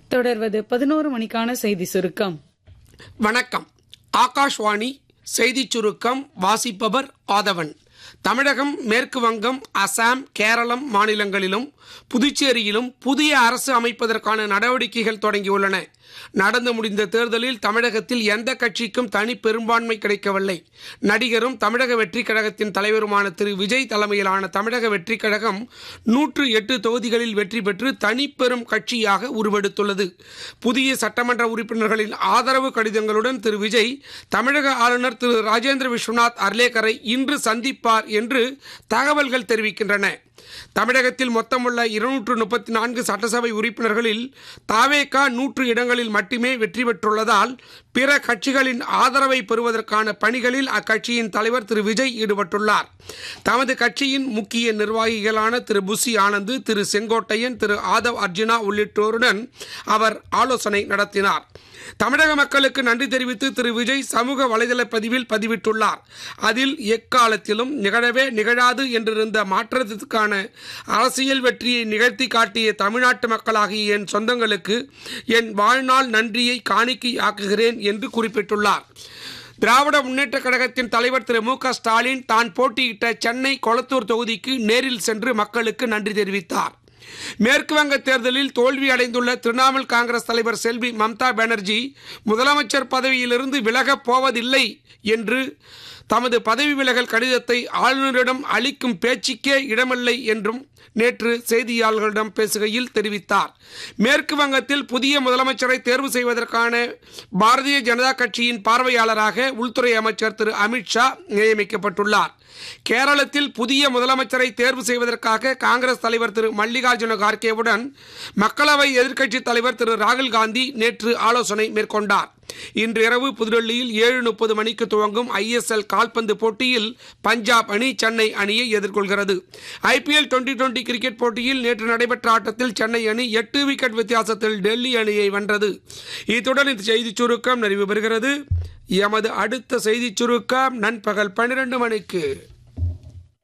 தொடர்வது பதினோரு மணிக்கான செய்தி சுருக்கம் வணக்கம் ஆகாஷ்வாணி செய்திச் சுருக்கம் வாசிப்பவர் ஆதவன் தமிழகம் மேற்கு வங்கம் அசாம் கேரளம் மாநிலங்களிலும் புதுச்சேரியிலும் புதிய அரசு அமைப்பதற்கான நடவடிக்கைகள் தொடங்கியுள்ளன நடந்து முடிந்த தேர்தலில் தமிழகத்தில் எந்த கட்சிக்கும் தனி பெரும்பான்மை கிடைக்கவில்லை நடிகரும் தமிழக வெற்றிக் கழகத்தின் தலைவருமான திரு விஜய் தலைமையிலான தமிழக வெற்றிக் கழகம் நூற்று எட்டு தொகுதிகளில் வெற்றி பெற்று தனிப்பெரும் கட்சியாக உருவெடுத்துள்ளது புதிய சட்டமன்ற உறுப்பினர்களின் ஆதரவு கடிதங்களுடன் திரு விஜய் தமிழக ஆளுநர் திரு ராஜேந்திர விஸ்வநாத் அர்லேக்கரை இன்று சந்திப்பார் என்று தகவல்கள் தெரிவிக்கின்றன தமிழகத்தில் மொத்தமுள்ள இருநூற்று முப்பத்தி நான்கு சட்டசபை உறுப்பினர்களில் தாவேகா நூற்று இடங்களில் மட்டுமே வெற்றி பெற்றுள்ளதால் பிற கட்சிகளின் ஆதரவை பெறுவதற்கான பணிகளில் அக்கட்சியின் தலைவர் திரு விஜய் ஈடுபட்டுள்ளார் தமது கட்சியின் முக்கிய நிர்வாகிகளான திரு புசி ஆனந்த் திரு செங்கோட்டையன் திரு ஆதவ் அர்ஜுனா உள்ளிட்டோருடன் அவர் ஆலோசனை நடத்தினார் தமிழக மக்களுக்கு நன்றி தெரிவித்து திரு விஜய் சமூக வலைதள பதிவில் பதிவிட்டுள்ளார் அதில் எக்காலத்திலும் நிகழவே நிகழாது என்றிருந்த மாற்றத்திற்கான அரசியல் வெற்றியை நிகழ்த்தி காட்டிய தமிழ்நாட்டு மக்களாகிய என் சொந்தங்களுக்கு என் வாழ்நாள் நன்றியை காணிக்கை ஆக்குகிறேன் என்று குறிப்பிட்டுள்ளார் திராவிட முன்னேற்ற கழகத்தின் தலைவர் திரு மு க ஸ்டாலின் தான் போட்டியிட்ட சென்னை கொளத்தூர் தொகுதிக்கு நேரில் சென்று மக்களுக்கு நன்றி தெரிவித்தார் மேற்கு வங்க தேர்தலில் தோல்வி அடைந்துள்ள திரிணாமுல் காங்கிரஸ் தலைவர் செல்வி மம்தா பானர்ஜி முதலமைச்சர் பதவியிலிருந்து விலகப் போவதில்லை என்று தமது பதவி விலகல் கடிதத்தை ஆளுநரிடம் அளிக்கும் பேச்சுக்கே இடமில்லை என்றும் நேற்று செய்தியாளர்களிடம் பேசுகையில் தெரிவித்தார் மேற்கு வங்கத்தில் புதிய முதலமைச்சரை தேர்வு செய்வதற்கான பாரதிய ஜனதா கட்சியின் பார்வையாளராக உள்துறை அமைச்சர் திரு அமித்ஷா நியமிக்கப்பட்டுள்ளார் கேரளத்தில் புதிய முதலமைச்சரை தேர்வு செய்வதற்காக காங்கிரஸ் தலைவர் திரு மல்லிகார்ஜுன கார்கேவுடன் மக்களவை எதிர்க்கட்சித் தலைவர் திரு ராகுல் காந்தி நேற்று ஆலோசனை மேற்கொண்டார் இன்று இரவு புதுடெல்லியில் ஏழு முப்பது மணிக்கு துவங்கும் ஐஎஸ்எல் கால்பந்து போட்டியில் பஞ்சாப் அணி சென்னை அணியை எதிர்கொள்கிறது ஐபிஎல் டுவெண்டி டுவெண்டி கிரிக்கெட் போட்டியில் நேற்று நடைபெற்ற ஆட்டத்தில் சென்னை அணி எட்டு விக்கெட் வித்தியாசத்தில் டெல்லி அணியை வென்றது இத்துடன் இந்த செய்திச் சுருக்கம் நிறைவு பெறுகிறது எமது அடுத்த செய்திச் சுருக்கம் நண்பகல் பன்னிரண்டு மணிக்கு